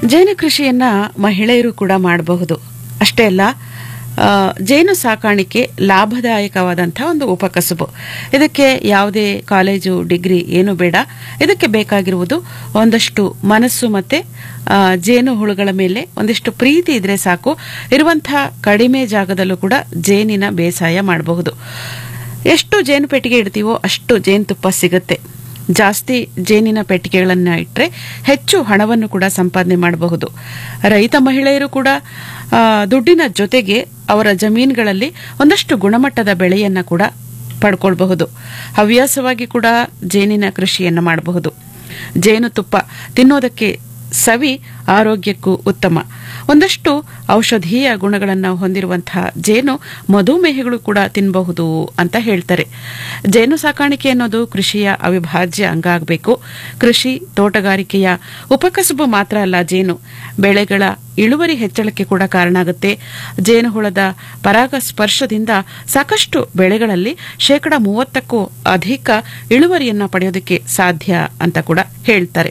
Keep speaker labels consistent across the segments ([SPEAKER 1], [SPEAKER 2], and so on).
[SPEAKER 1] ಜೇನು ಕೃಷಿಯನ್ನ ಮಹಿಳೆಯರು ಕೂಡ ಮಾಡಬಹುದು ಅಷ್ಟೇ ಅಲ್ಲ ಆ, ಜೇನು ಸಾಕಾಣಿಕೆ ಲಾಭದಾಯಕವಾದಂತಹ ಒಂದು ಉಪಕಸುಬು ಇದಕ್ಕೆ ಯಾವುದೇ ಕಾಲೇಜು ಡಿಗ್ರಿ ಏನು ಬೇಡ ಇದಕ್ಕೆ ಬೇಕಾಗಿರುವುದು ಒಂದಷ್ಟು ಮನಸ್ಸು ಮತ್ತೆ ಆ, ಜೇನು ಹುಳುಗಳ ಮೇಲೆ ಒಂದಿಷ್ಟು ಪ್ರೀತಿ ಇದ್ರೆ ಸಾಕು ಇರುವಂತಹ ಕಡಿಮೆ ಜಾಗದಲ್ಲೂ ಕೂಡ ಜೇನಿನ ಬೇಸಾಯ ಮಾಡಬಹುದು ಎಷ್ಟು ಜೇನು ಪೆಟ್ಟಿಗೆ ಇಡ್ತೀವೋ ಅಷ್ಟು ಜೇನುತುಪ್ಪ ಸಿಗುತ್ತೆ ಜಾಸ್ತಿ ಜೇನಿನ ಪೆಟ್ಟಿಗೆಗಳನ್ನು ಇಟ್ಟರೆ ಹೆಚ್ಚು ಹಣವನ್ನು ಕೂಡ ಸಂಪಾದನೆ ಮಾಡಬಹುದು ರೈತ ಮಹಿಳೆಯರು ಕೂಡ ಆ, ದುಡ್ಡಿನ ಜೊತೆಗೆ ಅವರ ಜಮೀನುಗಳಲ್ಲಿ ಒಂದಷ್ಟು ಗುಣಮಟ್ಟದ ಬೆಳೆಯನ್ನ ಕೂಡ ಪಡ್ಕೊಳ್ಬಹುದು ಹವ್ಯಾಸವಾಗಿ ಕೂಡ ಜೇನಿನ ಕೃಷಿಯನ್ನ ಮಾಡಬಹುದು ಜೇನುತುಪ್ಪ ತಿನ್ನೋದಕ್ಕೆ ಸವಿ ಆರೋಗ್ಯಕ್ಕೂ ಉತ್ತಮ ಒಂದಷ್ಟು ಔಷಧೀಯ ಗುಣಗಳನ್ನು ಹೊಂದಿರುವಂತಹ ಜೇನು ಮಧುಮೇಹಿಗಳು ಕೂಡ ತಿನ್ನಬಹುದು ಅಂತ ಹೇಳ್ತಾರೆ ಜೇನು ಸಾಕಾಣಿಕೆ ಅನ್ನೋದು ಕೃಷಿಯ ಅವಿಭಾಜ್ಯ ಅಂಗ ಆಗಬೇಕು ಕೃಷಿ ತೋಟಗಾರಿಕೆಯ ಉಪಕಸಬು ಮಾತ್ರ ಅಲ್ಲ ಜೇನು ಬೆಳೆಗಳ ಇಳುವರಿ ಹೆಚ್ಚಳಕ್ಕೆ ಕೂಡ ಕಾರಣ ಆಗುತ್ತೆ ಜೇನುಹುಳದ ಪರಾಗ ಸ್ಪರ್ಶದಿಂದ ಸಾಕಷ್ಟು ಬೆಳೆಗಳಲ್ಲಿ ಶೇಕಡ ಮೂವತ್ತಕ್ಕೂ ಅಧಿಕ ಇಳುವರಿಯನ್ನ ಪಡೆಯೋದಕ್ಕೆ ಸಾಧ್ಯ ಅಂತ ಕೂಡ ಹೇಳ್ತಾರೆ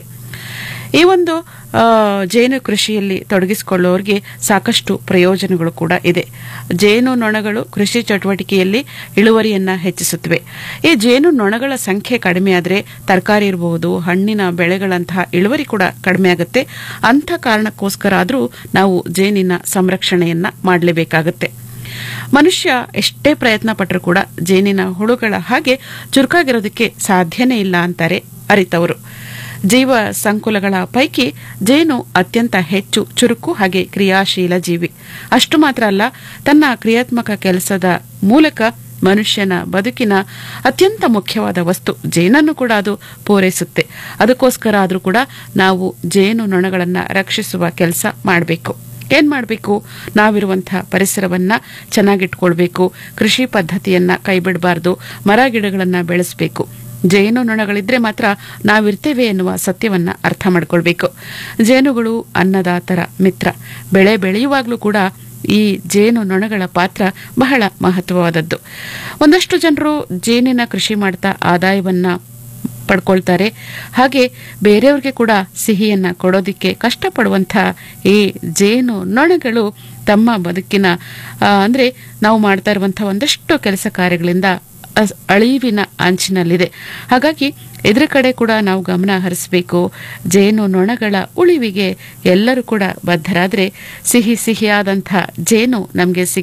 [SPEAKER 1] ಈ ಒಂದು ಆ, ಜೇನು ಕೃಷಿಯಲ್ಲಿ ತೊಡಗಿಸಿಕೊಳ್ಳೋರಿಗೆ ಸಾಕಷ್ಟು ಪ್ರಯೋಜನಗಳು ಕೂಡ ಇದೆ ಜೇನು ನೊಣಗಳು ಕೃಷಿ ಚಟುವಟಿಕೆಯಲ್ಲಿ ಇಳುವರಿಯನ್ನ ಹೆಚ್ಚಿಸುತ್ತವೆ ಈ ಜೇನು ನೊಣಗಳ ಸಂಖ್ಯೆ ಕಡಿಮೆ ಆದರೆ ತರಕಾರಿ ಇರಬಹುದು ಹಣ್ಣಿನ ಬೆಳೆಗಳಂತಹ ಇಳುವರಿ ಕೂಡ ಕಡಿಮೆ ಆಗುತ್ತೆ ಅಂಥ ಕಾರಣಕ್ಕೋಸ್ಕರ ಆದರೂ ನಾವು ಜೇನಿನ ಸಂರಕ್ಷಣೆಯನ್ನ ಮಾಡಲೇಬೇಕಾಗುತ್ತೆ ಮನುಷ್ಯ ಎಷ್ಟೇ ಪ್ರಯತ್ನ ಪಟ್ಟರೂ ಕೂಡ ಜೇನಿನ ಹುಳುಗಳ ಹಾಗೆ ಚುರುಕಾಗಿರೋದಕ್ಕೆ ಸಾಧ್ಯನೇ ಇಲ್ಲ ಅಂತಾರೆ ಅರಿತವರು ಜೀವ ಸಂಕುಲಗಳ ಪೈಕಿ ಜೇನು ಅತ್ಯಂತ ಹೆಚ್ಚು ಚುರುಕು ಹಾಗೆ ಕ್ರಿಯಾಶೀಲ ಜೀವಿ ಅಷ್ಟು ಮಾತ್ರ ಅಲ್ಲ ತನ್ನ ಕ್ರಿಯಾತ್ಮಕ ಕೆಲಸದ ಮೂಲಕ ಮನುಷ್ಯನ ಬದುಕಿನ ಅತ್ಯಂತ ಮುಖ್ಯವಾದ ವಸ್ತು ಜೇನನ್ನು ಕೂಡ ಅದು ಪೂರೈಸುತ್ತೆ ಅದಕ್ಕೋಸ್ಕರ ಆದರೂ ಕೂಡ ನಾವು ಜೇನು ನೊಣಗಳನ್ನ ರಕ್ಷಿಸುವ ಕೆಲಸ ಮಾಡಬೇಕು ಏನ್ ಮಾಡಬೇಕು ನಾವಿರುವಂತಹ ಪರಿಸರವನ್ನ ಚೆನ್ನಾಗಿಟ್ಕೊಳ್ಬೇಕು ಕೃಷಿ ಪದ್ಧತಿಯನ್ನ ಕೈಬಿಡಬಾರ್ದು ಮರ ಗಿಡಗಳನ್ನ ಬೆಳೆಸಬೇಕು ಜೇನು ನೊಣಗಳಿದ್ರೆ ಮಾತ್ರ ನಾವಿರ್ತೇವೆ ಎನ್ನುವ ಸತ್ಯವನ್ನ ಅರ್ಥ ಮಾಡ್ಕೊಳ್ಬೇಕು ಜೇನುಗಳು ಅನ್ನದಾತರ ಮಿತ್ರ ಬೆಳೆ ಬೆಳೆಯುವಾಗಲೂ ಕೂಡ ಈ ಜೇನು ನೊಣಗಳ ಪಾತ್ರ ಬಹಳ ಮಹತ್ವವಾದದ್ದು ಒಂದಷ್ಟು ಜನರು ಜೇನಿನ ಕೃಷಿ ಮಾಡ್ತಾ ಆದಾಯವನ್ನ ಪಡ್ಕೊಳ್ತಾರೆ ಹಾಗೆ ಬೇರೆಯವ್ರಿಗೆ ಕೂಡ ಸಿಹಿಯನ್ನ ಕೊಡೋದಿಕ್ಕೆ ಕಷ್ಟಪಡುವಂಥ ಈ ಜೇನು ನೊಣಗಳು ತಮ್ಮ ಬದುಕಿನ ಆ, ಅಂದ್ರೆ ನಾವು ಮಾಡ್ತಾ ಇರುವಂಥ ಒಂದಷ್ಟು ಕೆಲಸ ಕಾರ್ಯಗಳಿಂದ ಅಸ್- ಅಳಿವಿನ ಅಂಚಿನಲ್ಲಿದೆ ಹಾಗಾಗಿ ಇದ್ರ ಕಡೆ ಕೂಡ ನಾವು ಗಮನ ಹರಿಸಬೇಕು ಜೇನು ನೊಣಗಳ ಉಳಿವಿಗೆ ಎಲ್ಲರೂ ಕೂಡ ಬದ್ಧರಾದ್ರೆ ಸಿಹಿ ಸಿಹಿಯಾದಂಥ ಜೇನು ನಮಗೆ